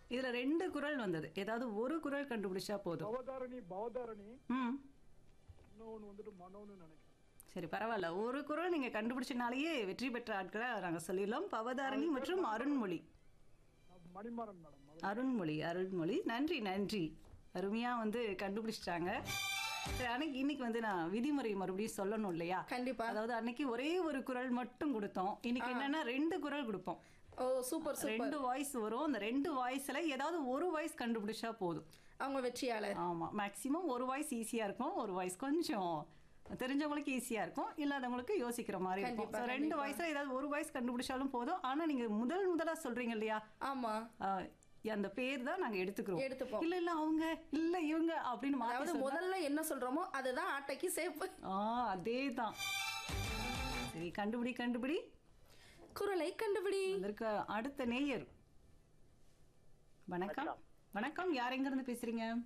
இதுல ரெண்டு குரல் வந்தது ஏதாவது ஒரு குரல் கண்டுபிடிச்சா போதும் பவதாரணி பவதாரணி ம் இன்னொன்னு வந்துட்டு மனோன்னு நினைக்கிறேன் சரி பரவாயில்ல ஒரு குரல் நீங்க கண்டுபிடிச்சனாலேயே வெற்றி பெற்ற ஆட்களை நாங்க சொல்லிடலாம் பவதாரணி மற்றும் அருண்மொழி நான் மணிமாறன் மேடம் அருண்மொழி அருண்மொழி நன்றி நன்றி அருமையா வந்து கண்டுபிடிச்சிட்டாங்க சரி அன்னைக்கு இன்னைக்கு வந்து நான் விதிமுறை மறுபடியும் சொல்லணும் இல்லையா கண்டிப்பா அதாவது அன்னைக்கு ஒரே ஒரு குரல் மட்டும் கொடுத்தோம் இன்னைக்கு என்னன்னா ரெண்டு குரல் கொடுப்போம் ஓ சூப்பர் சூப்பர் ரெண்டு வாய்ஸ் வரும் அந்த ரெண்டு வாய்ஸ்ல ஏதாவது ஒரு வாய்ஸ் கண்டுபிடிச்சா போதும் அவங்க வெற்றியாளர் ஆமா மேக்ஸிமம் ஒரு வாய்ஸ் ஈஸியா இருக்கும் ஒரு வாய்ஸ் கொஞ்சம் தெரிஞ்சவங்களுக்கு ஈஸியா இருக்கும் இல்லாதவங்களுக்கு யோசிக்கிற மாதிரி இருக்கும் கண்டிப்பா, So, ரெண்டு வாய்ஸ்ல ஏதாவது ஒரு வாய்ஸ் கண்டுபிடிச்சாலும் போதும் ஆனா நீங்க முதல் முதலா சொல்றீங்க இல்லையா ஆமா ஆஹ், அந்த பேர் தான் நாங்க எடுத்துக்கிறோம் எடுத்துப்போம். இல்ல இல்ல அவங்க இல்ல இவங்க அப்படின்னு மாத்தி அதாவது சொன்னா- முதல்ல என்ன சொல்றோமோ அதுதான் ஆட்டைக்கு சேப்பு ஆ அதே தான் சரி கண்டுபிடி கண்டுபிடி குரலை கண்டுபிடி வந்திருக்க அடுத்த நேயர் வணக்கம் வணக்கம் யார் எங்க இருந்து பேசுறீங்க